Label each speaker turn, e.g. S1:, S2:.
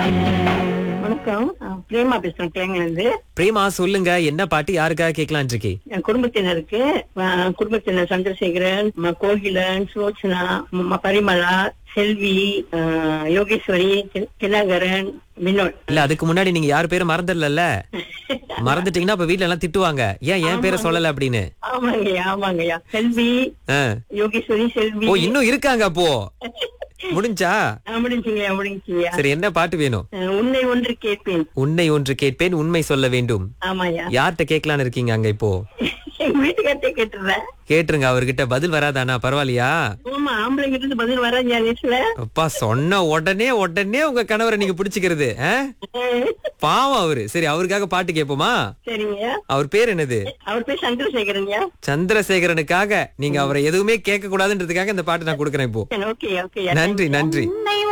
S1: வணக்கம் அஹ் பிரேமா பேசுறேன் கிளைங்கல இருந்து
S2: பிரேமா சொல்லுங்க என்ன பாட்டு யாருக்காக கேட்கலாம் இருக்கே
S1: என் குடும்பத்தினருக்கு அஹ் குடும்பத்தினர் சந்திரசேகரன் ம- கோகிலன் சுலோச்சனா ம- ம- பரிமளா செல்வி அஹ் யோகேஸ்வரி தின- தினகரன் வினோத்
S2: இல்ல அதுக்கு முன்னாடி நீங்க யார் பேரும் மறந்துடல மறந்துட்டீங்கன்னா அப்ப வீட்ல எல்லாம் திட்டுவாங்க ஏன் என் பேரை சொல்லல அப்படின்னு
S1: ஆமாங்கய்யா ஆமாங்கய்யா செல்வி
S2: ஆ.
S1: யோகேஸ்வரி செல்வி
S2: ஓ இன்னும் இருக்காங்க அப்போ முடிஞ்சா
S1: அஹ் முடிஞ்சுங்கய்யா முடிஞ்சுங்கய்யா
S2: சரி என்ன பாட்டு வேணும்
S1: அஹ் உன்னை ஒன்று கேட்பேன்
S2: உன்னை ஒன்று கேட்பேன் உண்மை சொல்ல வேண்டும்
S1: ஆமாய்யா
S2: யார்கிட்ட கேட்கலான்னு இருக்கீங்க அங்க இப்போ
S1: எங்க வீட்டுக்கார்ட்டே கேட்டுறேன்
S2: கேட்டுருங்க அவர்கிட்ட பதில் வராதானா பரவாயில்லையா
S1: ஆமா ஆம்பளைங்கிட்ட இருந்து பதில் வராங்க நியூஸ்ல
S2: அப்பா சொன்ன உடனே உடனே உங்க கணவரை நீங்க பிடிச்சுக்கிறது ஆ? பாவம் அவரு சரி அவருக்காக பாட்டு கேட்போமா
S1: சரிங்கய்யா
S2: அவர் பேர் என்னது
S1: அவர் பேர் சந்திரசேகரன்யா
S2: சந்திரசேகரனுக்காக நீங்க அவரை எதுவுமே கேட்க கூடாதுன்றதுக்காக இந்த பாட்டு நான் கொடுக்கறேன் இப்போ
S1: ஓகே ஓகே
S2: நன்றி நன்றி
S3: உன்னை